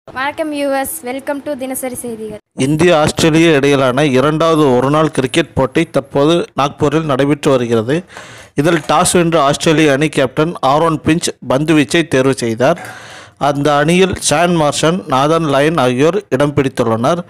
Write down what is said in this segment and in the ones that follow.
வணக்கம் US welcome to தினசரி செய்திகள் இந்திய ஆஸ்திரேலிய இடையிலான இரண்டாவது ஒருநாள் கிரிக்கெட் போட்டி தற்போது நாக்பூரில் நடைபெற்று வருகிறது இதில் டாஸ் வென்ற ஆஸ்திரேலிய அணி கேப்டன் ஆரோன் பிஞ்ச் பந்து வீச்சை தேர்வு செய்தார் அந்த அணியில் ஷான் மார்ஷன் நாதன் லயன் ஆகியோர் இடம் பிடித்துள்ளனர்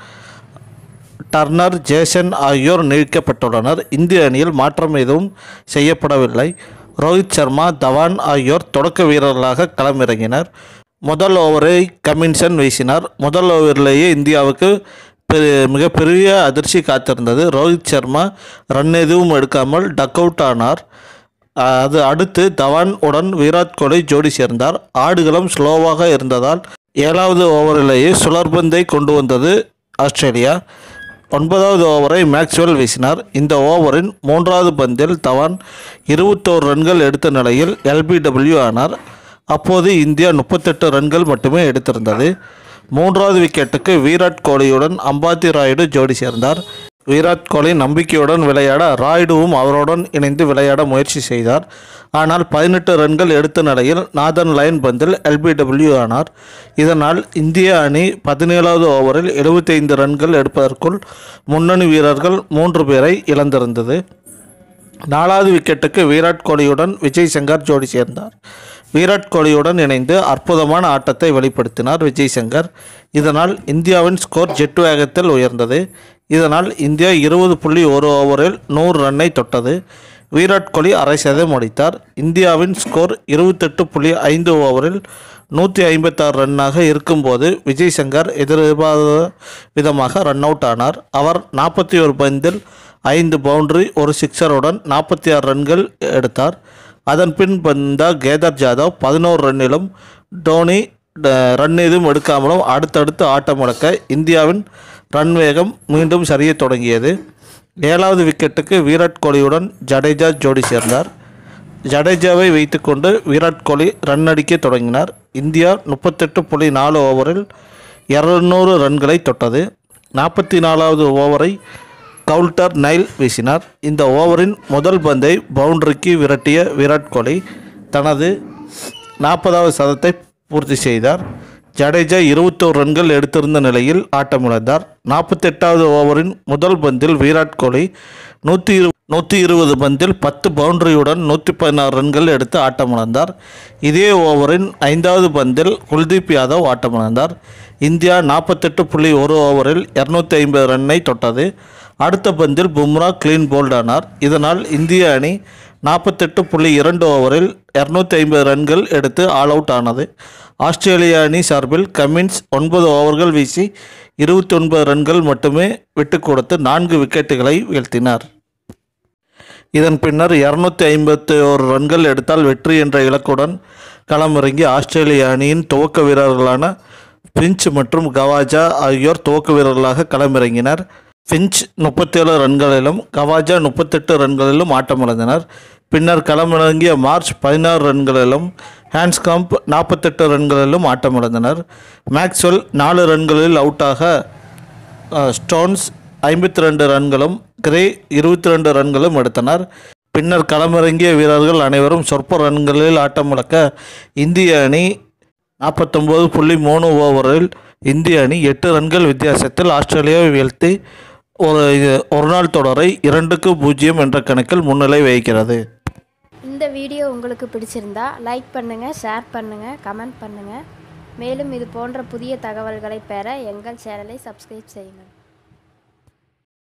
டர்னர் ஜேசன் ஆகியோர் நீக்கப்பட்டுள்ளனர் இந்திய அணியில் மாற்றம் எதுவும் செய்யப்படவில்லை ரோஹித் சர்மா தவான் ஆகியோர் தொடக்க வீரர்களாக களமிறங்கினர் முதல் ஓவரை கமின்சன் வீசினார் முதல் ஓவரிலேயே இந்தியாவுக்கு பெரு- மிகப்பெரிய அதிர்ச்சி காத்திருந்தது ரோஹித் சர்மா ரன் எதுவும் எடுக்காமல் டக் அவுட் ஆனார் அது அடுத்து தவான் உடன் விராட் கோலி ஜோடி சேர்ந்தார் ஆடுகளம் ஸ்லோவாக இருந்ததால் ஏழாவது ஓவரிலேயே சுழற்பந்தை கொண்டு வந்தது ஆஸ்திரேலியா ஒன்பதாவது ஓவரை மேக்ஸ்வெல் வீசினார் இந்த ஓவரின் மூன்றாவது பந்தில் தவான் இருபத்தோரு ரன்கள் எடுத்த நிலையில் எல்பிடபிள்யூ ஆனார் அப்போது இந்தியா முப்பத்தெட்டு ரன்கள் மட்டுமே எடுத்திருந்தது மூன்றாவது விக்கெட்டுக்கு விராட் கோலியுடன் அம்பாத்தி ராயுடு ஜோடி சேர்ந்தார் விராட் கோலி நம்பிக்கையுடன் விளையாட ராயுடுவும் அவருடன் இணைந்து விளையாட முயற்சி செய்தார் ஆனால் பதினெட்டு ரன்கள் எடுத்த நிலையில் நாதன் லைன் பந்தில் எல்பிடபிள்யூ ஆனார் இதனால் இந்திய அணி பதினேழாவது ஓவரில் 75 ரன்கள் எடுப்பதற்குள் முன்னணி வீரர்கள் மூன்று பேரை இழந்திருந்தது நாலாவது விக்கெட்டுக்கு விராட் கோலியுடன் விஜய் சங்கர் ஜோடி சேர்ந்தார் விராட் கோலியுடன் இணைந்து அற்புதமான ஆட்டத்தை வெளிப்படுத்தினார் விஜய் சங்கர் இதனால் இந்தியாவின் ஸ்கோர் ஜெட் வேகத்தில் உயர்ந்தது இதனால் இந்தியா இருபது புள்ளி ஒரு ஓவரில் நூறு ரன்னை தொட்டது விராட் கோலி அரை சதம் அடித்தார் இந்தியாவின் ஸ்கோர் இருபத்தெட்டு புள்ளி ஐந்து ஓவரில் நூற்றி ஐம்பத்தாறு ரன்னாக இருக்கும்போது விஜய் சங்கர் எதிர்பாராத விதமாக ரன் அவுட் ஆனார் அவர் நாற்பத்தி ஒரு பந்தில் ஐந்து பவுண்டரி ஒரு சிக்ஸருடன் நாற்பத்தி ஆறு ரன்கள் எடுத்தார் அதன் பின் வந்த கேதர் ஜாதவ் பதினோரு ரன்னிலும் டோனி ட- ரன் எதுவும் எடுக்காமலும் அடுத்தடுத்து ஆட்டம் இழக்க இந்தியாவின் ரன் வேகம் மீண்டும் சரியத் தொடங்கியது ஏழாவது விக்கெட்டுக்கு விராட் கோலியுடன் ஜடேஜா ஜோடி சேர்ந்தார் ஜடேஜாவை வைத்துக்கொண்டு விராட் கோலி ரன் அடிக்க தொடங்கினார் இந்தியா முப்பத்தெட்டு புள்ளி நாலு ஓவரில் இரநூறு ரன்களை தொட்டது நாற்பத்தி நாலாவது ஓவரை கவுல்டர் நைல் வீசினார் இந்த ஓவரின் முதல் பந்தை பவுண்டரிக்கு விரட்டிய விராட் கோலி தனது நாற்பதாவது சதத்தை பூர்த்தி செய்தார் ஜடேஜா இருபத்தோரு ரன்கள் எடுத்திருந்த நிலையில் ஆட்டமிழந்தார் நாற்பத்தெட்டாவது ஓவரின் முதல் பந்தில் விராட் கோலி நூற்றி இரு நூற்றி இருபது பந்தில் பத்து பவுண்டரியுடன் நூற்றி பதினாறு ரன்கள் எடுத்து ஆட்டமிழந்தார் இதே ஓவரின் ஐந்தாவது பந்தில் குல்தீப் யாதவ் ஆட்டமிழந்தார் இந்தியா நாற்பத்தெட்டு புள்ளி ஒரு ஓவரில் இரநூத்தி ஐம்பது ரன்னை தொட்டது அடுத்த பந்தில் பும்ரா கிளீன் போல்ட் ஆனார் இதனால் இந்திய அணி நாற்பத்தெட்டு புள்ளி இரண்டு ஓவரில் இரநூத்தி ஐம்பது ரன்கள் எடுத்து ஆல் அவுட் ஆனது ஆஸ்திரேலிய அணி சார்பில் கமின்ஸ் ஒன்பது ஓவர்கள் வீசி இருபத்தி ஒன்பது ரன்கள் மட்டுமே விட்டுக் கொடுத்து நான்கு விக்கெட்டுகளை வீழ்த்தினார் இதன் பின்னர் இரநூத்தி ஐம்பத்தி ஓரு ரன்கள் எடுத்தால் வெற்றி என்ற இலக்குடன் களமிறங்கி ஆஸ்திரேலிய அணியின் துவக்க வீரர்களான பிஞ்ச் மற்றும் கவாஜா ஆகியோர் துவக்க வீரர்களாக களமிறங்கினர் பிஞ்ச் முப்பத்தேழு ரன்களிலும் கவாஜா முப்பத்தெட்டு ரன்களிலும் ஆட்டமிழந்தனர் பின்னர் களமிறங்கிய மார்ச் பதினாறு ரன்களிலும் ஹேண்ட்ஸ்காம்ப் நாற்பத்தெட்டு ரன்களிலும் ஆட்டமிழந்தனர் மேக்ஸ்வெல் நாலு ரன்களில் அவுட்டாக அஹ், ஸ்டோன்ஸ் ஐம்பத்தி ரெண்டு ரன்களும் கிரே இருபத்தி ரெண்டு ரன்களும் எடுத்தனர் பின்னர் களமிறங்கிய வீரர்கள் அனைவரும் சொற்ப ரன்களில் ஆட்டமிழக்க இந்திய அணி நாற்பத்தொம்போது புள்ளி மூணு ஓவரில் இந்திய அணி எட்டு ரன்கள் வித்தியாசத்தில் ஆஸ்திரேலியாவை வீழ்த்தி ஒரு ஒரு நாள் தொடரை இரண்டுக்கு பூஜ்ஜியம் என்ற கணக்கில் முன்னிலை வகிக்கிறது இந்த வீடியோ உங்களுக்கு பிடிச்சிருந்தா லைக் பண்ணுங்கள் ஷேர் பண்ணுங்கள் கமெண்ட் பண்ணுங்கள் மேலும் இது போன்ற புதிய தகவல்களை பெற எங்கள் சேனலை சப்ஸ்கிரைப் செய்யுங்கள்